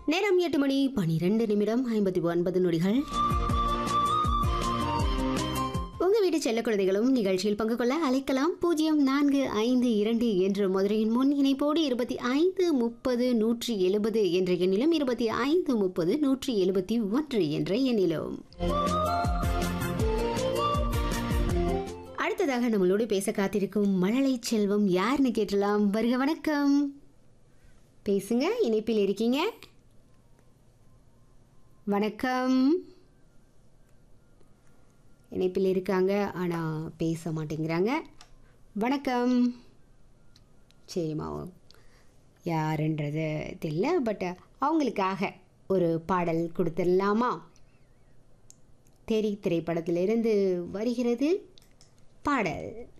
நேரம் எட்டு மணி பனிரெண்டு நிமிடம் ஐம்பத்தி ஒன்பது நொடிகள் உங்க வீட்டு செல்ல குழந்தைகளும் நிகழ்ச்சியில் பங்கு கொள்ள அழைக்கலாம் பூஜ்ஜியம் நான்கு ஐந்து இரண்டு என்ற மதுரையின் முன் இணைப்போடு இருபத்தி ஐந்து முப்பது நூற்றி எழுபது என்ற எண்ணிலும் இருபத்தி ஐந்து முப்பது நூற்றி எழுபத்தி ஒன்று என்ற எண்ணிலும் அடுத்ததாக நம்மளோடு பேச காத்திருக்கும் மழலை செல்வம் யாருன்னு கேட்டலாம் வருக வணக்கம் பேசுங்க இணைப்பில் இருக்கீங்க வணக்கம் இணைப்பில் இருக்காங்க ஆனால் பேச மாட்டேங்கிறாங்க வணக்கம் சரிம்மா யாருன்றது தெரியல பட் அவங்களுக்காக ஒரு பாடல் கொடுத்துடலாமா தெரி திரைப்படத்திலிருந்து வருகிறது பாடல்